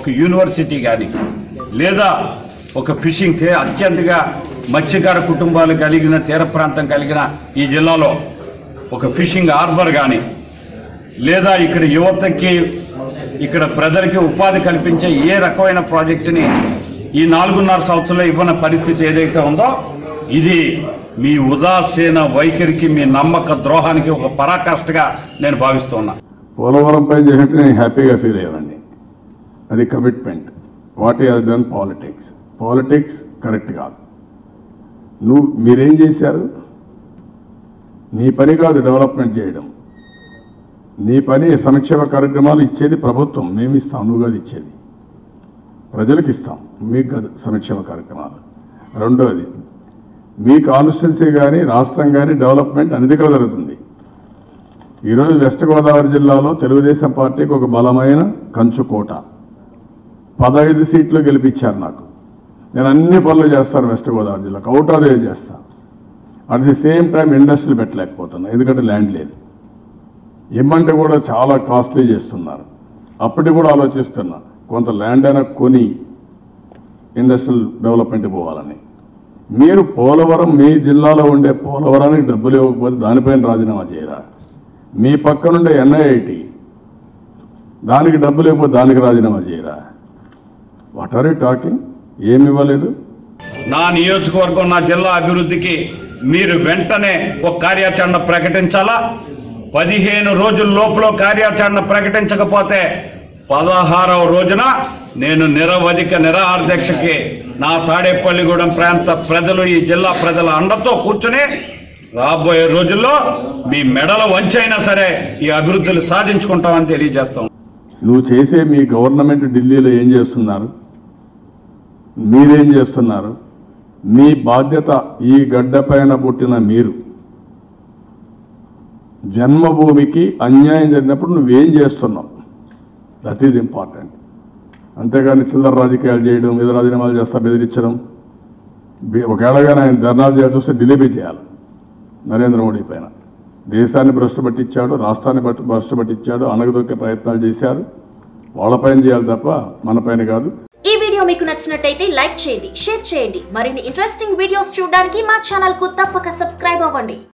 ఒక యూనివర్సిటీ కానీ లేదా ఒక ఫిషింగ్ తే- అత్యంతగా మత్స్యకార కుటుంబాలు కలిగిన తీర ప్రాంతం కలిగిన ఈ జిల్లాలో ఒక ఫిషింగ్ హార్బర్ కానీ లేదా ఇక్కడ యువతకి ఇక్కడ ప్రజలకి ఉపాధి కల్పించే ఏ రకమైన ప్రాజెక్టుని ఈ నాలుగున్నర సంవత్సరంలో ఇవ్వని పరిస్థితి ఏదైతే ఉందో ఇది మీ ఉదాసీన వైఖరికి మీ నమ్మక ద్రోహానికి ఒక పరాకాష్ఠగా నేను భావిస్తున్నా పోలవరం పైన చేసినట్టు నేను హ్యాపీగా ఫీల్ అయ్యానండి అది commitment what is done politics politics correct కాదు నువ్వు మీరేం చేశారు నీ పని కాదు డెవలప్మెంట్ చేయడం నీ పని సంక్షేమ కార్యక్రమాలు ఇచ్చేది ప్రభుత్వం మేము ఇస్తాం నువ్వు కాదు ఇచ్చేది ప్రజలకు ఇస్తాం మీకు కాదు సంక్షేమ కార్యక్రమాలు రెండోది మీ కాన్స్టిట్యున్సీ కానీ రాష్ట్రం కానీ డెవలప్మెంట్ అన్ని దగ్గర జరుగుతుంది ఈరోజు వెస్ట్ గోదావరి జిల్లాలో తెలుగుదేశం పార్టీకి ఒక బలమైన కంచుకోట పదహైదు సీట్లు గెలిపించారు నాకు నేను అన్ని పనులు చేస్తాను వెస్ట్ గోదావరి జిల్లాకు అవుట్ ఆఫ్ ఏజ్ చేస్తాను అట్ ది సేమ్ టైం ఇండస్ట్రీలు పెట్టలేకపోతున్నా ఎందుకంటే ల్యాండ్ లేదు ఇమ్మంటే కూడా చాలా కాస్ట్లీ చేస్తున్నారు అప్పటికి కూడా ఆలోచిస్తున్నా కొంత ల్యాండ్ అయినా కొని ఇండస్ట్రియల్ డెవలప్మెంట్ పోవాలని మీరు పోలవరం మీ జిల్లాలో ఉండే పోలవరానికి డబ్బులు ఇవ్వకపోతే దానిపైన రాజీనామా చేయరా మీ పక్కనుండే ఎన్ఐఐటి దానికి డబ్బులు ఇవ్వకపోతే దానికి రాజీనామా చేయరా వాట్ ఆర్ యూ టాకింగ్ ఏమి ఇవ్వలేదు నా నియోజకవర్గం నా జిల్లా అభివృద్ధికి మీరు వెంటనే ఒక కార్యాచరణ ప్రకటించాలా పదిహేను రోజుల లోపల కార్యాచరణ ప్రకటించకపోతే పదహారవ రోజున నేను నిరవధిక నిరాహారదీక్షకి నా తాడేపల్లిగూడెం ప్రాంత ప్రజలు ఈ జిల్లా ప్రజల అండతో కూర్చుని రాబోయే రోజుల్లో మీ మెడల వంచైనా సరే ఈ అభివృద్ధులు సాధించుకుంటామని తెలియజేస్తాం నువ్వు చేసే మీ గవర్నమెంట్ ఢిల్లీలో ఏం చేస్తున్నారు మీరేం చేస్తున్నారు మీ బాధ్యత ఈ గడ్డ పైన పుట్టిన మీరు జన్మభూమికి అన్యాయం జరిగినప్పుడు నువ్వేం చేస్తున్నావు దట్ ఈజ్ ఇంపార్టెంట్ అంతేగాని చిల్లర రాజకీయాలు చేయడం ఏదో రాజీనామాలు చేస్తా బెదిరించడం బి- ఒకవేళగా ఆయన ధర్నాలు చేయాల్సి వస్తే డిలీవరీ చేయాలి నరేంద్ర మోడీ పైన దేశాన్ని భ్రష్టు పట్టించాడు రాష్ట్రాన్ని బట్టి భ్రష్టు పట్టించాడు అణగదొక్కే ప్రయత్నాలు చేశారు వాళ్ళపైన చేయాలి తప్ప మన పైన కాదు ఈ వీడియో మీకు నచ్చినట్టయితే లైక్ చేయండి షేర్ చేయండి మరిన్ని ఇంట్రెస్టింగ్ వీడియోస్ చూడడానికి మా ఛానల్ కు తప్పక సబ్స్క్రైబ్ అవ్వండి